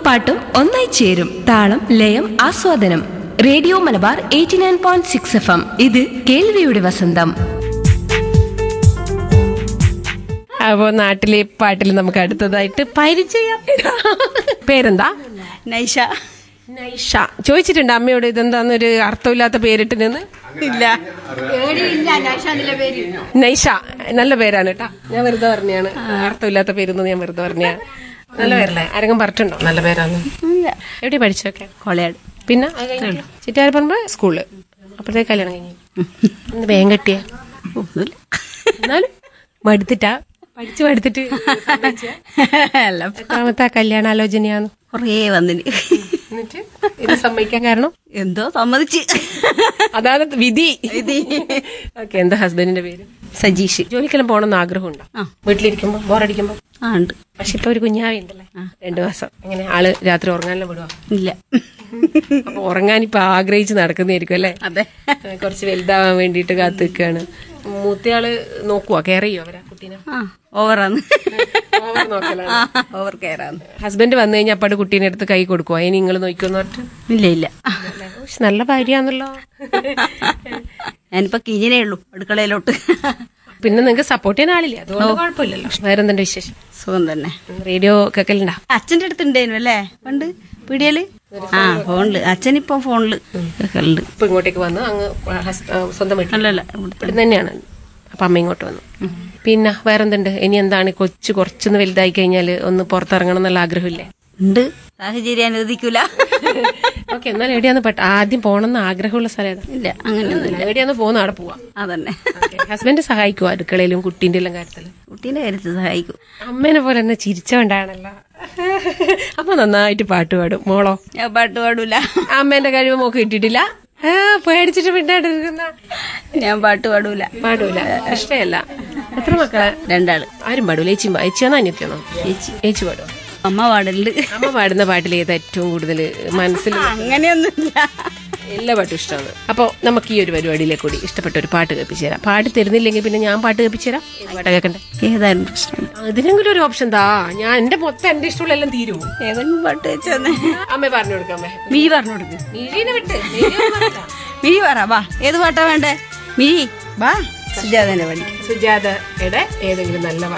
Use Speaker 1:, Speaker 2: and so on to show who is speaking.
Speaker 1: പാട്ടും ഒന്നായി ചേരും താളം ലയം ആസ്വാദനം radio Malabar eighty nine point six F M ഇത് കേൾവിയുടെ വസന്തം
Speaker 2: അപ്പോ നാട്ടിലെ പാട്ടിൽ നമുക്ക് അടുത്തതായിട്ട് പരിചയം പേരെന്താ
Speaker 3: നൈഷ
Speaker 2: നൈഷ ചോദിച്ചിട്ടുണ്ട് അമ്മയോട് ഇതെന്താന്നൊരു അർത്ഥമില്ലാത്ത പേരിട്ട് നിന്ന്
Speaker 3: ഇല്ല ഇല്ല നൈഷ എന്നുള്ള പേര്
Speaker 2: നൈഷ നല്ല പേരാണ് കേട്ടാ ഞാൻ വെറുതെ പറഞ്ഞാണ് അർത്ഥമില്ലാത്ത പേരൊന്നും ഞാൻ വെറുതെ പറഞ്ഞ നല്ല പേരല്ലേ ആരെങ്കിലും പറഞ്ഞിട്ടുണ്ടോ നല്ല പേരാന്ന്
Speaker 3: ഇല്ല
Speaker 2: എവിടെ പഠിച്ചൊക്കെ
Speaker 3: കൊളയാട്
Speaker 2: പിന്നെ ചിറ്റാരപ്പറമ്പ് സ്കൂളില് അപ്പോഴത്തേക്ക് കല്യാണം കഴിഞ്ഞു ഇന്ന് വേഗം കെട്ടിയ
Speaker 3: ഒന്നുമില്ല
Speaker 2: എന്നാലും മടുത്തിട്ടാ പഠിച്ചു മടുത്തിട്ട്
Speaker 3: അല്ല
Speaker 2: എത്രാമത്തെ കല്യാണാലോചനയാന്ന്
Speaker 3: കുറേ വന്നിന്
Speaker 2: എന്നിട്ട് ഇത് സമ്മതിക്കാൻ കാരണം
Speaker 3: എന്തോ സമ്മതിച്ച്
Speaker 2: അതാണ് വിധി ഓക്കെ എന്താ ഹസ്ബൻഡിന്റെ പേര്
Speaker 3: സജീഷ്
Speaker 2: ജോലിക്കെല്ലാം പോകണമെന്ന് ആഗ്രഹമുണ്ടോ
Speaker 3: ആ.
Speaker 2: വീട്ടിലിരിക്കുമ്പോ ബോറടിക്കുമ്പോ
Speaker 3: ആ ഉണ്ട്
Speaker 2: പക്ഷെ ഇപ്പൊ ഒരു കുഞ്ഞാവി ഉണ്ടല്ലേ രണ്ടു മാസം അങ്ങനെ ആള് രാത്രി ഉറങ്ങാനെല്ലാം വിടുവാ
Speaker 3: ഇല്ല
Speaker 2: അപ്പൊ ഉറങ്ങാൻ ഇപ്പൊ ആഗ്രഹിച്ച് നടക്കുന്നതായിരിക്കും അല്ലേ
Speaker 3: അതെ
Speaker 2: കുറച്ച് വലുതാവാൻ വേണ്ടിയിട്ട് കാത്തു നിൽക്കുകയാണ് മൂത്തയാള് നോക്കുവാ കെയർ ചെയ്യോ അവരാ കുട്ടീനെ
Speaker 3: ആ ഓവറാന്ന്
Speaker 2: ഓവർ നോക്കലാണ്
Speaker 3: ആ ഓവർ കെയറാന്ന്
Speaker 2: ഹസ്ബൻഡ് വന്നു കഴിഞ്ഞാൽ അപ്പാട് കുട്ടീനെ എടുത്ത് കൈ കൊടുക്കുവോ ഇനി നിങ്ങൾ നോക്കിയോന്ന് പറഞ്ഞിട്ട്
Speaker 3: ഇല്ല ഇല്ല
Speaker 2: ഉഷ്, നല്ല ഭാര്യയാന്നല്ലോ
Speaker 3: ഞാനിപ്പോ കിഞ്ഞിനേ ഉള്ളൂ അടുക്കളയിലോട്ട്
Speaker 2: പിന്നെ നിങ്ങൾക്ക് സപ്പോർട്ട് ചെയ്യാൻ ആളില്ലേ അതുകൊണ്ട് കുഴപ്പമില്ലല്ലോ വേറെന്തുണ്ട് വിശേഷം
Speaker 3: സുഖം തന്നെ
Speaker 2: റേഡിയോ കേക്കലുണ്ടാ
Speaker 3: അച്ഛന്റെ അടുത്ത് ഉണ്ടായിരുന്നു അല്ലേ പണ്ട് പീടിയല് ആ ഫോണില് അച്ഛനിപ്പം ഫോണില് കേൾക്കലുണ്ട്
Speaker 2: ഇപ്പൊ ഇങ്ങോട്ടേക്ക് വന്ന് അങ്ങ് ഹസ്- ആ, സ്വന്തം വീട്ടിൽ
Speaker 3: അല്ലല്ല ഇവിടുത്തെ
Speaker 2: ഇവിടെ തന്നെയാണ് അപ്പൊ അമ്മ ഇങ്ങോട്ട് വന്നു പിന്നെ വേറെന്തുണ്ട് ഇനി എന്താണ് ഈ കൊച്ചു കുറച്ചൊന്ന് വലുതായി കഴിഞ്ഞാൽ ഒന്ന് പുറത്തിറങ്ങണം എന്നുള്ള ആഗ്രഹമില്ലേ
Speaker 3: ഉണ്ട് സാഹചര്യം അനുവദിക്കൂല
Speaker 2: ഓക്കെ എന്നാൽ എവിടെയാന്ന് പെട്ട ആദ്യം പോകണമെന്ന് ആഗ്രഹമുള്ള സ്ഥലം ഏതാ
Speaker 3: ഇല്ല അങ്ങനെയൊന്നുമില്ല
Speaker 2: എവിടെയാന്ന് പോകുന്ന അവിടെ പോവാം
Speaker 3: അതന്നെ
Speaker 2: ഹസ്ബൻഡ് സഹായിക്കുവോ അടുക്കളയിലും കുട്ടീന്റെ എല്ലാം കാര്യത്തില്
Speaker 3: കുട്ടീന്റെ കാര്യത്തിൽ സഹായിക്കും
Speaker 2: അമ്മേനെ പോലെ തന്നെ ചിരിച്ചോണ്ടാണല്ലോ അമ്മ നന്നായിട്ട് പാട്ട് പാടും മോളോ
Speaker 3: ഞാൻ പാട്ട് പാടൂല
Speaker 2: അമ്മേന്റെ കഴിവ് മോക്ക് കിട്ടിയിട്ടില്ല ആ, പേടിച്ചിട്ട് മിണ്ടാണ്ടിരിക്കുന്ന
Speaker 3: ഞാൻ പാട്ട് പാടൂല
Speaker 2: പാടൂല ഇഷ്ടമല്ല എത്ര മക്കളെ
Speaker 3: രണ്ടാള്
Speaker 2: ആരും പാടൂല ഏച്ചി ഏച്ചിയാണോ അനിയത്തിയാണോ
Speaker 3: ചേച്ചി
Speaker 2: ഏച്ചി പാടും
Speaker 3: അമ്മ പാടലുണ്ട്
Speaker 2: അമ്മ പാടുന്ന പാട്ടിൽ ഏതാ ഏറ്റവും കൂടുതൽ മനസ്സിൽ
Speaker 3: അങ്ങനെയൊന്നുമില്ല
Speaker 2: എല്ലാ പാട്ടും ഇഷ്ടമാണ് അപ്പോൾ നമുക്ക് ഈ ഒരു പരിപാടിയിലേക്ക് കൂടി ഇഷ്ടപ്പെട്ട ഒരു പാട്ട് കേൾപ്പിച്ചു തരാം പാട്ട് തരുന്നില്ലെങ്കിൽ പിന്നെ ഞാൻ പാട്ട് കേൾപ്പിച്ചു തരാം ഏത് പാട്ടാ കേൾക്കണ്ടേ
Speaker 3: ഏതായാലും പ്രശ്നം
Speaker 2: അതിനെങ്കിലും ഒരു ഓപ്ഷൻ താ ഞാൻ എന്റെ മൊത്തം എന്റെ ഇഷ്ടമുള്ള എല്ലാം തീരുമോ
Speaker 3: ഏതെങ്കിലും പാട്ട് വെച്ചെന്ന്
Speaker 2: അമ്മ പറഞ്ഞു കൊടുക്കാം അമ്മേ
Speaker 3: മിഴി പറഞ്ഞു കൊടുക്ക്
Speaker 2: നീഴീനെ വിട്ട് നീഴീനെ പറഞ്ഞില്ല.
Speaker 3: മിഴി പറ വാ ഏത് പാട്ടാ വേണ്ടേ മിഴി വാ സുജാതന്റെ പണി
Speaker 2: സുജാതയുടെ ഏതെങ്കിലും നല്ല